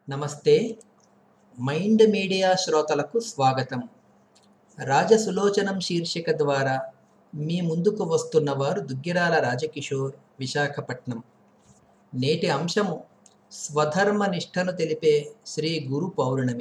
నమస్తే mind media శ్రోతలకు స్వాగతం రాజసులోచనం శీర్షిక ద్వారా మీ ముందుకు వస్తున్నవారు దుగ్గిరాల రాజకిషోర్ విశాఖపట్నం నేటి అంశము స్వధర్మ నిష్టను తెలిపే శ్రీ గురు పౌర్ణమి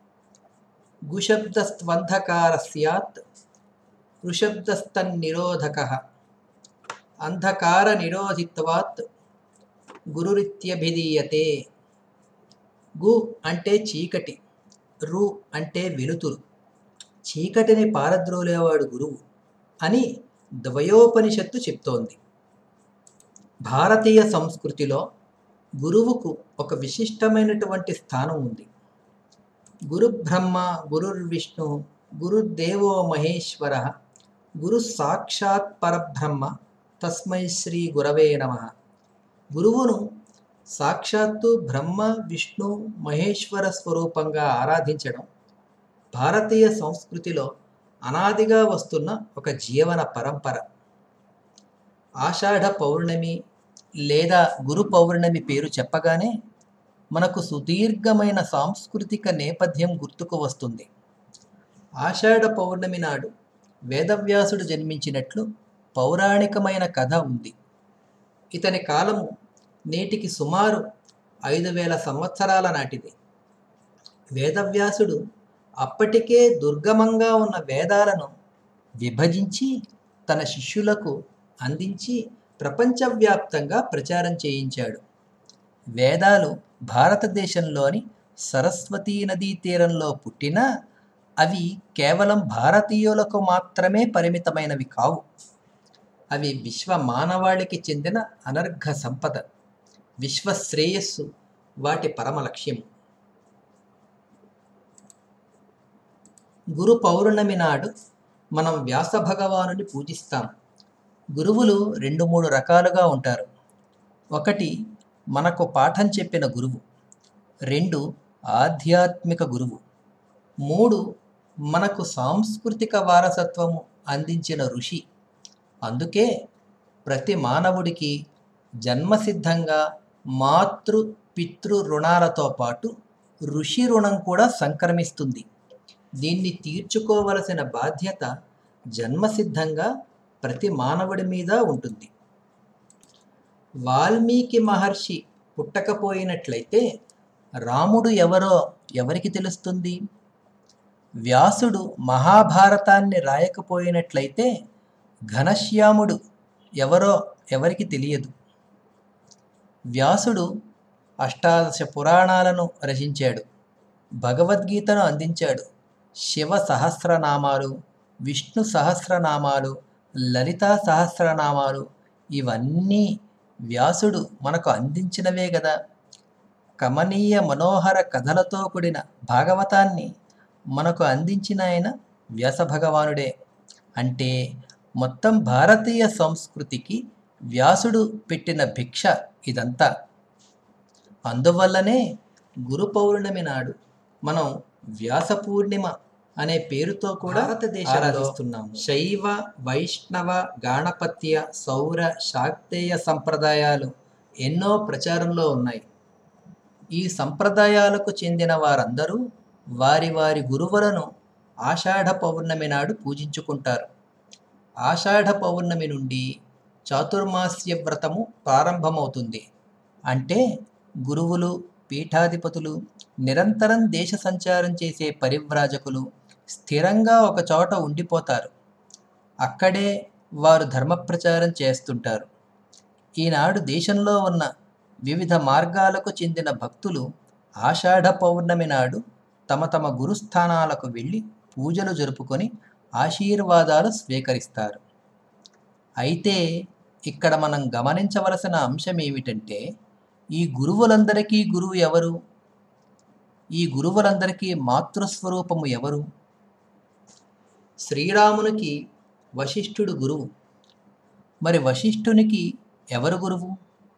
గుశబ్దస్త్వంధకార స్యాత్ ఋషబ్దస్తన్నిరోధక అంధకార నిరోధిత్వాత్ గురురిత్యభిధీయతే గు అంటే చీకటి రు అంటే వెలుతురు చీకటిని పారద్రోలేవాడు గురువు అని ద్వయోపనిషత్తు చెప్తోంది భారతీయ సంస్కృతిలో గురువుకు ఒక విశిష్టమైనటువంటి స్థానం ఉంది గురు బ్రహ్మ గురుర్విష్ణు గురుదేవో మహేశ్వర గురు సాక్షాత్ పరబ్రహ్మ తస్మై శ్రీ గురవే నమ గురువును సాక్షాత్తు బ్రహ్మ విష్ణు మహేశ్వర స్వరూపంగా ఆరాధించడం భారతీయ సంస్కృతిలో అనాదిగా వస్తున్న ఒక జీవన పరంపర ఆషాఢ పౌర్ణమి లేదా గురు పౌర్ణమి పేరు చెప్పగానే మనకు సుదీర్ఘమైన సాంస్కృతిక నేపథ్యం గుర్తుకు వస్తుంది ఆషాఢ పౌర్ణమి నాడు వేదవ్యాసుడు జన్మించినట్లు పౌరాణికమైన కథ ఉంది ఇతని కాలము నేటికి సుమారు ఐదు వేల సంవత్సరాల నాటిది వేదవ్యాసుడు అప్పటికే దుర్గమంగా ఉన్న వేదాలను విభజించి తన శిష్యులకు అందించి ప్రపంచవ్యాప్తంగా ప్రచారం చేయించాడు వేదాలు భారతదేశంలోని సరస్వతీ నదీ తీరంలో పుట్టినా అవి కేవలం భారతీయులకు మాత్రమే పరిమితమైనవి కావు అవి విశ్వ మానవాళికి చెందిన అనర్ఘ సంపద విశ్వ శ్రేయస్సు వాటి పరమ లక్ష్యం గురు పౌర్ణమి నాడు మనం వ్యాస భగవానుని పూజిస్తాం గురువులు రెండు మూడు రకాలుగా ఉంటారు ఒకటి మనకు పాఠం చెప్పిన గురువు రెండు ఆధ్యాత్మిక గురువు మూడు మనకు సాంస్కృతిక వారసత్వము అందించిన ఋషి అందుకే ప్రతి మానవుడికి జన్మసిద్ధంగా మాతృ పితృ రుణాలతో పాటు ఋషి రుణం కూడా సంక్రమిస్తుంది దీన్ని తీర్చుకోవలసిన బాధ్యత జన్మసిద్ధంగా ప్రతి మానవుడి మీద ఉంటుంది వాల్మీకి మహర్షి పుట్టకపోయినట్లయితే రాముడు ఎవరో ఎవరికి తెలుస్తుంది వ్యాసుడు మహాభారతాన్ని రాయకపోయినట్లయితే ఘనశ్యాముడు ఎవరో ఎవరికి తెలియదు వ్యాసుడు అష్టాదశ పురాణాలను రచించాడు భగవద్గీతను అందించాడు శివ సహస్రనామాలు విష్ణు సహస్రనామాలు లలితా సహస్రనామాలు ఇవన్నీ వ్యాసుడు మనకు అందించినవే కదా కమనీయ మనోహర కథలతో కూడిన భాగవతాన్ని మనకు అందించిన ఆయన వ్యాస భగవానుడే అంటే మొత్తం భారతీయ సంస్కృతికి వ్యాసుడు పెట్టిన భిక్ష ఇదంతా అందువల్లనే గురు పౌర్ణమి నాడు మనం వ్యాస పూర్ణిమ అనే పేరుతో కూడా ఆరాధిస్తున్నాము శైవ వైష్ణవ గాణపత్య సౌర శాక్తేయ సంప్రదాయాలు ఎన్నో ప్రచారంలో ఉన్నాయి ఈ సంప్రదాయాలకు చెందిన వారందరూ వారి వారి గురువులను ఆషాఢ పౌర్ణమి నాడు పూజించుకుంటారు ఆషాఢ పౌర్ణమి నుండి చాతుర్మాస్య వ్రతము ప్రారంభమవుతుంది అంటే గురువులు పీఠాధిపతులు నిరంతరం దేశ సంచారం చేసే పరివ్రాజకులు స్థిరంగా ఒక చోట ఉండిపోతారు అక్కడే వారు ధర్మప్రచారం చేస్తుంటారు ఈనాడు దేశంలో ఉన్న వివిధ మార్గాలకు చెందిన భక్తులు ఆషాఢ పౌర్ణమి నాడు తమ తమ గురుస్థానాలకు వెళ్ళి పూజలు జరుపుకొని ఆశీర్వాదాలు స్వీకరిస్తారు అయితే ఇక్కడ మనం గమనించవలసిన అంశం ఏమిటంటే ఈ గురువులందరికీ గురువు ఎవరు ఈ గురువులందరికీ మాతృస్వరూపము ఎవరు శ్రీరామునికి వశిష్ఠుడు గురువు మరి వశిష్ఠునికి ఎవరు గురువు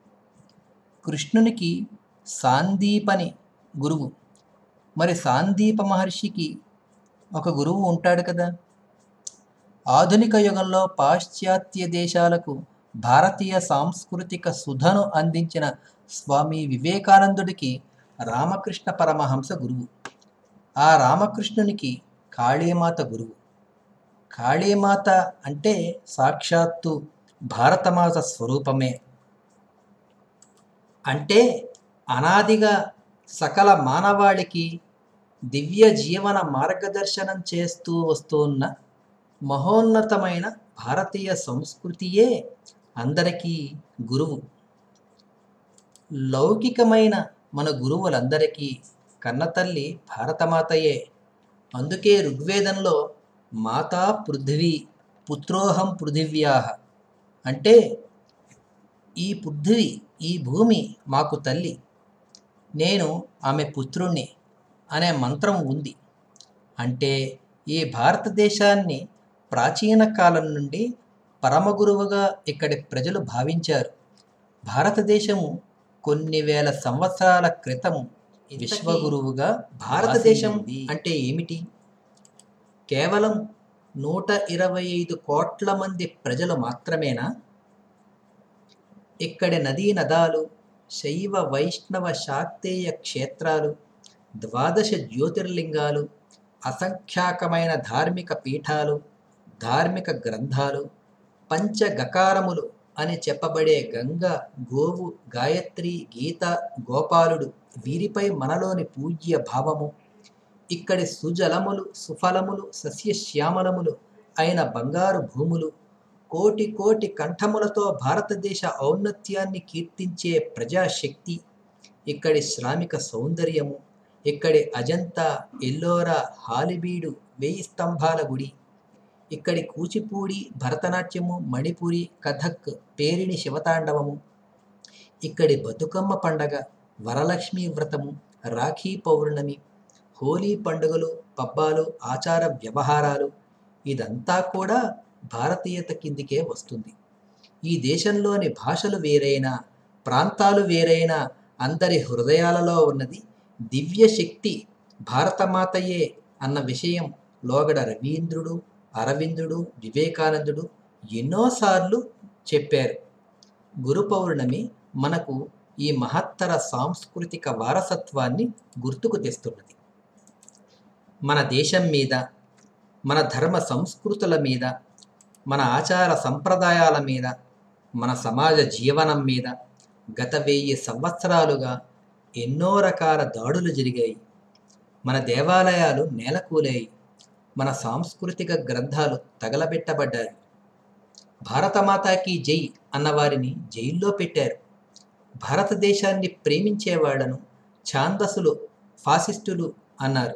కృష్ణునికి సాందీపని గురువు మరి సాందీప మహర్షికి ఒక గురువు ఉంటాడు కదా ఆధునిక యుగంలో పాశ్చాత్య దేశాలకు భారతీయ సాంస్కృతిక సుధను అందించిన స్వామి వివేకానందుడికి రామకృష్ణ పరమహంస గురువు ఆ రామకృష్ణునికి కాళీమాత గురువు కాళీమాత అంటే సాక్షాత్తు భారతమాత స్వరూపమే అంటే అనాదిగా సకల మానవాళికి దివ్య జీవన మార్గదర్శనం చేస్తూ వస్తున్న మహోన్నతమైన భారతీయ సంస్కృతియే అందరికీ గురువు లౌకికమైన మన గురువులందరికీ కన్నతల్లి భారతమాతయే అందుకే ఋగ్వేదంలో మాతా పృథివీ పుత్రోహం పృథివ్యా అంటే ఈ పృథివీ ఈ భూమి మాకు తల్లి నేను ఆమె పుత్రుణ్ణి అనే మంత్రం ఉంది అంటే ఈ భారతదేశాన్ని ప్రాచీన కాలం నుండి పరమగురువుగా ఇక్కడి ప్రజలు భావించారు భారతదేశము కొన్ని వేల సంవత్సరాల క్రితం విశ్వగురువుగా భారతదేశం అంటే ఏమిటి కేవలం నూట ఇరవై ఐదు కోట్ల మంది ప్రజలు మాత్రమేనా ఇక్కడి నదీ నదాలు శైవ వైష్ణవ శాక్తేయ క్షేత్రాలు ద్వాదశ జ్యోతిర్లింగాలు అసంఖ్యాకమైన ధార్మిక పీఠాలు ధార్మిక గ్రంథాలు పంచగకారములు అని చెప్పబడే గంగ గోవు గాయత్రి గీత గోపాలుడు వీరిపై మనలోని పూజ్య భావము ఇక్కడి సుజలములు సుఫలములు సస్యశ్యామలములు అయిన బంగారు భూములు కోటి కోటి కంఠములతో భారతదేశ ఔన్నత్యాన్ని కీర్తించే ప్రజాశక్తి ఇక్కడి శ్రామిక సౌందర్యము ఇక్కడి అజంతా ఎల్లోరా హాలిబీడు వెయ్యి స్తంభాల గుడి ఇక్కడి కూచిపూడి భరతనాట్యము మణిపురి కథక్ పేరిణి శివతాండవము ఇక్కడి బతుకమ్మ పండగ వరలక్ష్మి వ్రతము రాఖీ పౌర్ణమి హోలీ పండుగలు పబ్బాలు ఆచార వ్యవహారాలు ఇదంతా కూడా భారతీయత కిందికే వస్తుంది ఈ దేశంలోని భాషలు వేరైనా ప్రాంతాలు వేరైనా అందరి హృదయాలలో ఉన్నది దివ్య శక్తి భారతమాతయే అన్న విషయం లోగడ రవీంద్రుడు అరవిందుడు వివేకానందుడు ఎన్నోసార్లు చెప్పారు గురు పౌర్ణమి మనకు ఈ మహత్తర సాంస్కృతిక వారసత్వాన్ని గుర్తుకు తెస్తున్నది మన దేశం మీద మన ధర్మ సంస్కృతుల మీద మన ఆచార సంప్రదాయాల మీద మన సమాజ జీవనం మీద గత వెయ్యి సంవత్సరాలుగా ఎన్నో రకాల దాడులు జరిగాయి మన దేవాలయాలు నేలకూలాయి మన సాంస్కృతిక గ్రంథాలు తగలబెట్టబడ్డాయి భారతమాతాకి జై అన్నవారిని జైల్లో పెట్టారు భారతదేశాన్ని ప్రేమించేవాళ్లను ఛాందసులు ఫాసిస్టులు అన్నారు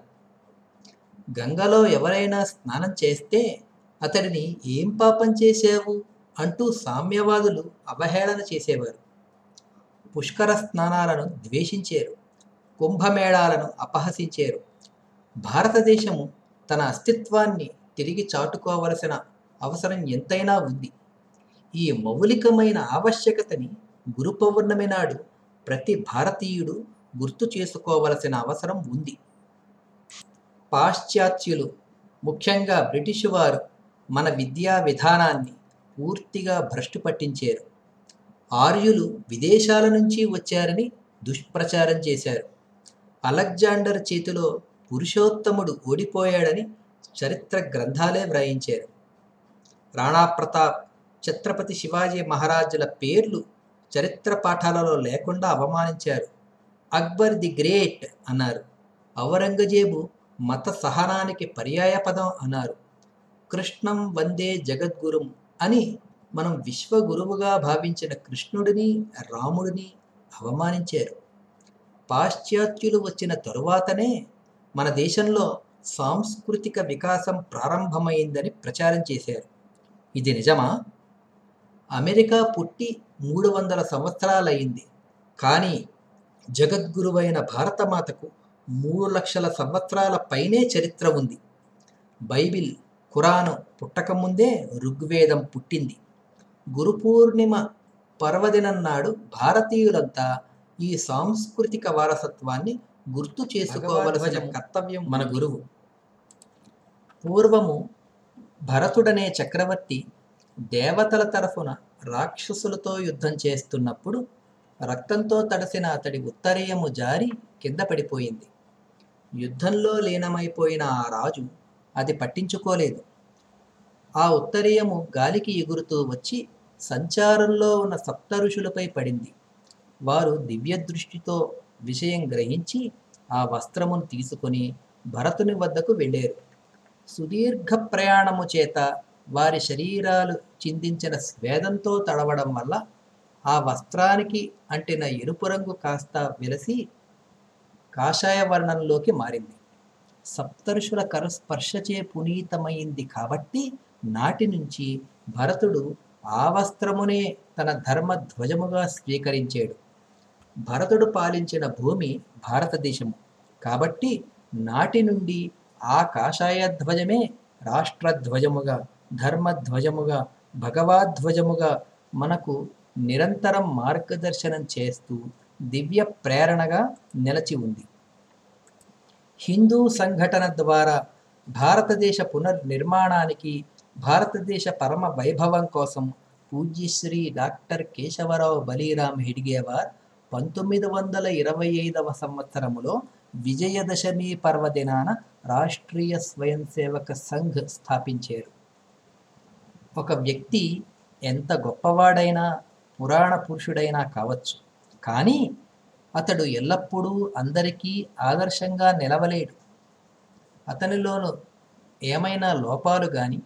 గంగలో ఎవరైనా స్నానం చేస్తే అతడిని ఏం పాపం చేశావు అంటూ సామ్యవాదులు అవహేళన చేసేవారు పుష్కర స్నానాలను ద్వేషించారు కుంభమేళాలను అపహసించారు భారతదేశము తన అస్తిత్వాన్ని తిరిగి చాటుకోవలసిన అవసరం ఎంతైనా ఉంది ఈ మౌలికమైన ఆవశ్యకతని గురు పౌర్ణమి నాడు ప్రతి భారతీయుడు గుర్తు చేసుకోవలసిన అవసరం ఉంది పాశ్చాత్యులు ముఖ్యంగా బ్రిటిషు వారు మన విద్యా విధానాన్ని పూర్తిగా భ్రష్టు పట్టించారు ఆర్యులు విదేశాల నుంచి వచ్చారని దుష్ప్రచారం చేశారు అలెగ్జాండర్ చేతిలో పురుషోత్తముడు ఓడిపోయాడని చరిత్ర గ్రంథాలే వ్రాయించారు రాణా ప్రతాప్ ఛత్రపతి శివాజీ మహారాజుల పేర్లు చరిత్ర పాఠాలలో లేకుండా అవమానించారు అక్బర్ ది గ్రేట్ అన్నారు ఔరంగజేబు మత సహనానికి పర్యాయ పదం అన్నారు కృష్ణం వందే జగద్గురుం అని మనం విశ్వగురువుగా భావించిన కృష్ణుడిని రాముడిని అవమానించారు పాశ్చాత్యులు వచ్చిన తరువాతనే మన దేశంలో సాంస్కృతిక వికాసం ప్రారంభమైందని ప్రచారం చేశారు ఇది నిజమా అమెరికా పుట్టి మూడు వందల సంవత్సరాలయ్యింది కానీ జగద్గురువైన భారతమాతకు మూడు లక్షల సంవత్సరాల పైనే చరిత్ర ఉంది బైబిల్ ఖురాను పుట్టకముందే ఋగ్వేదం పుట్టింది గురు పూర్ణిమ పర్వదినం నాడు భారతీయులంతా ఈ సాంస్కృతిక వారసత్వాన్ని గుర్తు చేసుకోవలసిన కర్తవ్యం మన గురువు పూర్వము భరతుడనే చక్రవర్తి దేవతల తరఫున రాక్షసులతో యుద్ధం చేస్తున్నప్పుడు రక్తంతో తడిసిన అతడి ఉత్తరీయము జారి కింద పడిపోయింది యుద్ధంలో లీనమైపోయిన ఆ రాజు అది పట్టించుకోలేదు ఆ ఉత్తరీయము గాలికి ఎగురుతూ వచ్చి సంచారంలో ఉన్న సప్త ఋషులపై పడింది వారు దివ్య దృష్టితో విషయం గ్రహించి ఆ వస్త్రమును తీసుకొని భరతుని వద్దకు వెళ్ళారు సుదీర్ఘ ప్రయాణము చేత వారి శరీరాలు చిందించిన స్వేదంతో తడవడం వల్ల ఆ వస్త్రానికి అంటిన ఎరుపు రంగు కాస్త వెలసి కాషాయ వర్ణంలోకి మారింది సప్తర్షుల కరస్పర్శచే పునీతమైంది కాబట్టి నాటి నుంచి భరతుడు ఆ వస్త్రమునే తన ధర్మ ధ్వజముగా స్వీకరించాడు భరతుడు పాలించిన భూమి భారతదేశము కాబట్టి నాటి నుండి ఆ కాషాయ ధ్వజమే రాష్ట్రధ్వజముగా ధర్మధ్వజముగా భగవద్ధ్వజముగా మనకు నిరంతరం మార్గదర్శనం చేస్తూ దివ్య ప్రేరణగా నిలచి ఉంది హిందూ సంఘటన ద్వారా భారతదేశ పునర్నిర్మాణానికి భారతదేశ పరమ వైభవం కోసం పూజ్యశ్రీ డాక్టర్ కేశవరావు బలీరామ్ హెడ్గేవార్ పంతొమ్మిది వందల ఇరవై ఐదవ సంవత్సరములో విజయదశమి పర్వదినాన రాష్ట్రీయ స్వయం సేవక సంఘ్ స్థాపించారు ఒక వ్యక్తి ఎంత గొప్పవాడైనా పురాణ పురుషుడైనా కావచ్చు కానీ అతడు ఎల్లప్పుడూ అందరికీ ఆదర్శంగా నిలవలేడు అతనిలోను ఏమైనా లోపాలు కానీ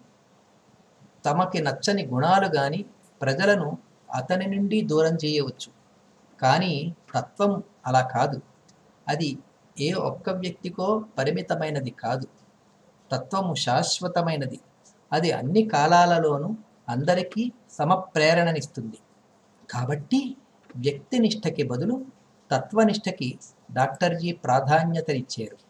తమకి నచ్చని గుణాలు కానీ ప్రజలను అతని నుండి దూరం చేయవచ్చు కానీ తత్వం అలా కాదు అది ఏ ఒక్క వ్యక్తికో పరిమితమైనది కాదు తత్వము శాశ్వతమైనది అది అన్ని కాలాలలోనూ అందరికీ సమప్రేరణనిస్తుంది కాబట్టి వ్యక్తినిష్టకి బదులు తత్వనిష్టకి డాక్టర్జీ ప్రాధాన్యతనిచ్చారు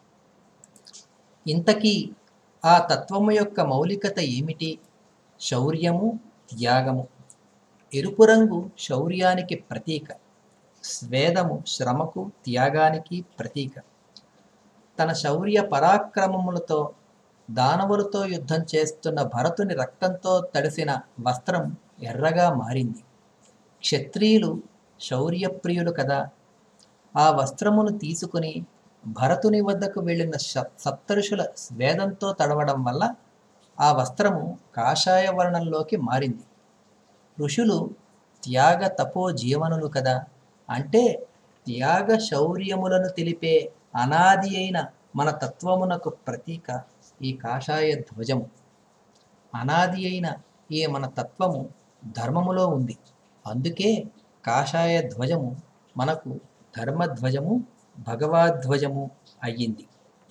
ఇంతకీ ఆ తత్వము యొక్క మౌలికత ఏమిటి శౌర్యము త్యాగము ఎరుపు రంగు శౌర్యానికి ప్రతీక స్వేదము శ్రమకు త్యాగానికి ప్రతీక తన శౌర్య పరాక్రమములతో దానవులతో యుద్ధం చేస్తున్న భరతుని రక్తంతో తడిసిన వస్త్రం ఎర్రగా మారింది క్షత్రియులు శౌర్యప్రియులు కదా ఆ వస్త్రమును తీసుకుని భరతుని వద్దకు వెళ్ళిన సప్తఋషుల స్వేదంతో తడవడం వల్ల ఆ వస్త్రము కాషాయ వర్ణంలోకి మారింది ఋషులు త్యాగ తపో జీవనులు కదా అంటే త్యాగ శౌర్యములను తెలిపే అనాది అయిన మన తత్వమునకు ప్రతీక ఈ కాషాయ ధ్వజము అనాది అయిన ఈ మన తత్వము ధర్మములో ఉంది అందుకే కాషాయ ధ్వజము మనకు ధర్మధ్వజము భగవద్ధ్వజము అయ్యింది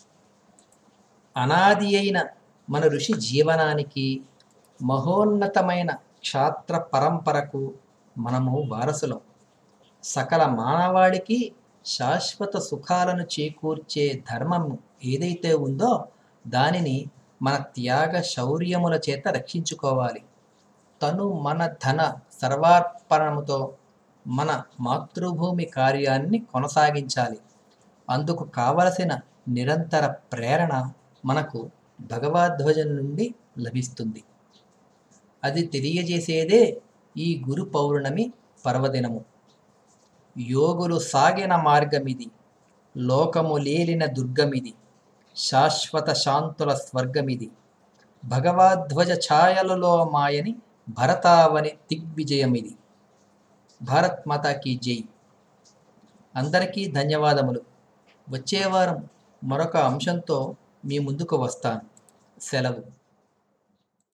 అనాది అయిన మన ఋషి జీవనానికి మహోన్నతమైన క్షాత్ర పరంపరకు మనము వారసులం సకల మానవాళికి శాశ్వత సుఖాలను చేకూర్చే ధర్మం ఏదైతే ఉందో దానిని మన త్యాగ శౌర్యముల చేత రక్షించుకోవాలి తను మన ధన సర్వార్పణముతో మన మాతృభూమి కార్యాన్ని కొనసాగించాలి అందుకు కావలసిన నిరంతర ప్రేరణ మనకు భగవద్ధ్వజం నుండి లభిస్తుంది అది తెలియజేసేదే ఈ గురు పౌర్ణమి పర్వదినము యోగులు సాగిన మార్గమిది లోకము లేలిన దుర్గమిది శాశ్వత శాంతుల స్వర్గమిది భగవద్ధ్వజ ఛాయలలో మాయని భరతావని దిగ్విజయమిది భారత్ మాతాకి జై అందరికీ ధన్యవాదములు వచ్చే వారం మరొక అంశంతో మీ ముందుకు వస్తాను సెలవు